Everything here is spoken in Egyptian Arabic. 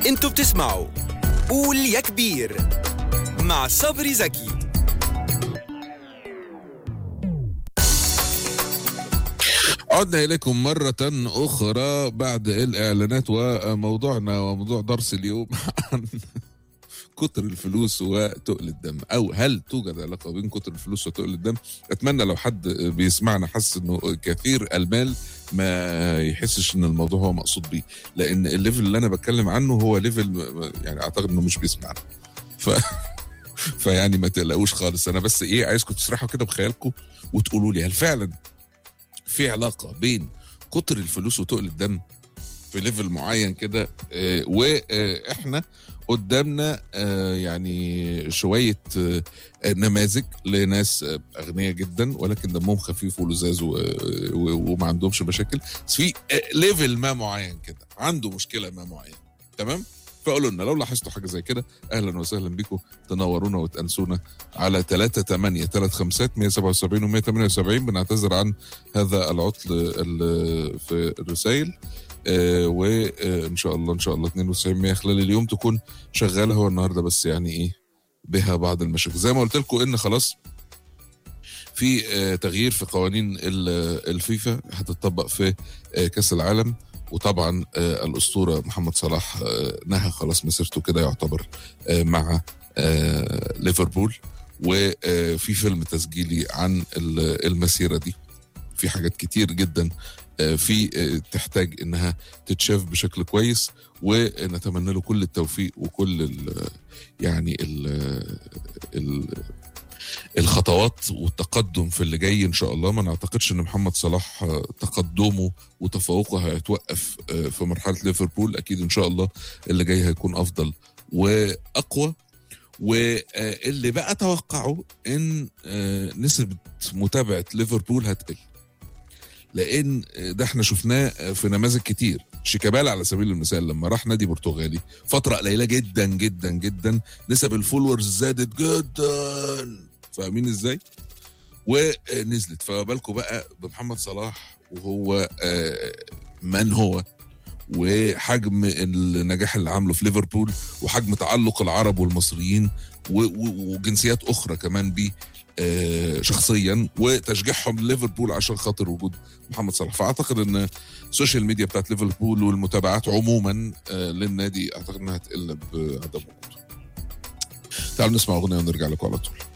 انتوا بتسمعوا قول يا كبير مع صبري زكي عدنا إليكم مرة أخرى بعد الإعلانات وموضوعنا وموضوع درس اليوم عن كتر الفلوس وتقل الدم أو هل توجد علاقة بين كتر الفلوس وتقل الدم أتمنى لو حد بيسمعنا حس إنه كثير المال ما يحسش إن الموضوع هو مقصود بيه لأن الليفل اللي أنا بتكلم عنه هو ليفل يعني أعتقد إنه مش بيسمعنا ف فيعني ما تقلقوش خالص انا بس ايه عايزكم تسرحوا كده بخيالكم وتقولوا لي هل فعلا في علاقه بين كتر الفلوس وتقل الدم في ليفل معين كده آه، واحنا قدامنا آه، يعني شويه آه، نماذج لناس آه، اغنياء جدا ولكن دمهم خفيف ولزاز و- و- وما عندهمش مشاكل بس في آه، ليفل ما معين كده عنده مشكله ما معين تمام فقولوا لنا لو لاحظتوا حاجه زي كده اهلا وسهلا بكم تنورونا وتانسونا على 3 8 3 5 177 و 178 بنعتذر عن هذا العطل ال- في الرسائل آه وان شاء الله ان شاء الله 92 100 خلال اليوم تكون شغاله هو النهارده بس يعني ايه بها بعض المشاكل زي ما قلت لكم ان خلاص في آه تغيير في قوانين ال- الفيفا هتطبق في آه كاس العالم وطبعا آه الاسطوره محمد صلاح آه نهى خلاص مسيرته كده يعتبر آه مع آه ليفربول وفي فيلم تسجيلي عن ال- المسيره دي في حاجات كتير جدا آه، في آه، تحتاج انها تتشاف بشكل كويس ونتمنى له كل التوفيق وكل ال يعني ال ال الخطوات والتقدم في اللي جاي ان شاء الله ما نعتقدش ان محمد صلاح آه، تقدمه وتفوقه هيتوقف آه، في مرحله ليفربول اكيد ان شاء الله اللي جاي هيكون افضل واقوى واللي بقى توقعه ان آه، نسبه متابعه ليفربول هتقل لان ده احنا شفناه في نماذج كتير شيكابالا على سبيل المثال لما راح نادي برتغالي فتره قليله جدا جدا جدا نسب الفولورز زادت جدا فاهمين ازاي ونزلت فما بالكم بقى بمحمد صلاح وهو آه، من هو وحجم النجاح اللي عامله في ليفربول وحجم تعلق العرب والمصريين و- و- وجنسيات اخرى كمان بيه آه، شخصيا وتشجيعهم لليفربول عشان خاطر وجود محمد صلاح فاعتقد ان السوشيال ميديا بتاعت ليفربول والمتابعات عموما آه، للنادي اعتقد انها هتقل بعدم وجوده تعالوا نسمع اغنيه ونرجع لكم على طول